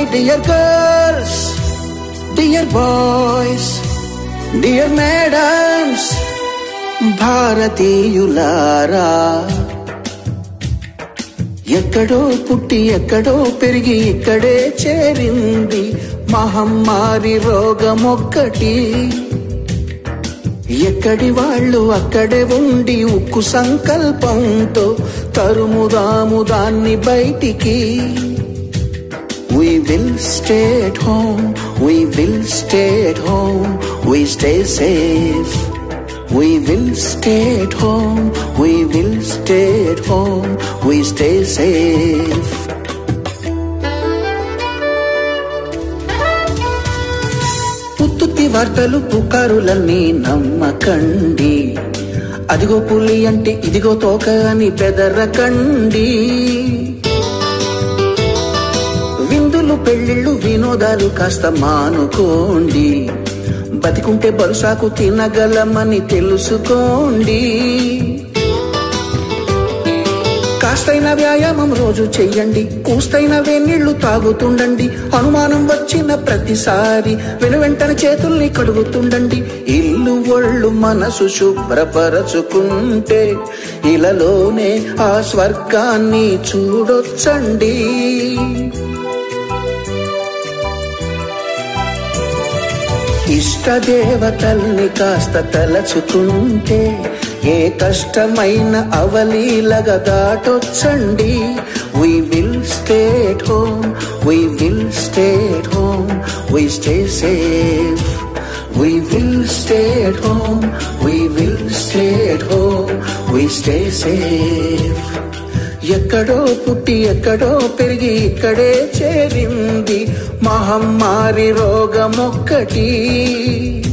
Dear girls dear boys dear madams భారతీయులారా ఎక్కడో పుట్టి ఎక్కడో పెరిగి ఇక్కడే చేరింది మహమ్మారి రోగమొక్కటి ఎక్కడి వాళ్ళు అక్కడే ఉండి ఉక్కు సంకల్పంతో తరుముదాము దాన్ని బయటికి We will stay at home, we will stay at home, we stay safe. We will stay at home, we will stay at home, we stay safe. ఉత్తుత్తి వార్తలు పుకారులన్నీ నమ్మకండి అదిగో పులి అంటే ఇదిగో తోక అని బెదరకండి విందులు పెళ్లిళ్ళు వినోదాలు కాస్త మానుకోండి బతికుంటే బరుసాకు తినగలమని తెలుసుకోండి కాస్తైన వ్యాయామం రోజు చెయ్యండి కూస్తైన వేనీళ్లు తాగుతుండండి అనుమానం వచ్చిన ప్రతిసారి వెను వెంటనే చేతుల్ని కడుగుతుండండి ఇల్లు ఒళ్ళు మనసు శుభ్రపరచుకుంటే ఇలలోనే ఆ స్వర్గాన్ని చూడొచ్చండి ఇష్టదేవతల్ని కాస్త తలచుకుంటే ఏ కష్టమైన అవలీలగా దాటొచ్చండి we will stay at home we will stay at home we stay safe we will stay at home we will stay at home we stay safe ఎక్కడో పుట్టి ఎక్కడో పెరిగి ఇక్కడే చేరింది మహమ్మారి రోగమొక్కటి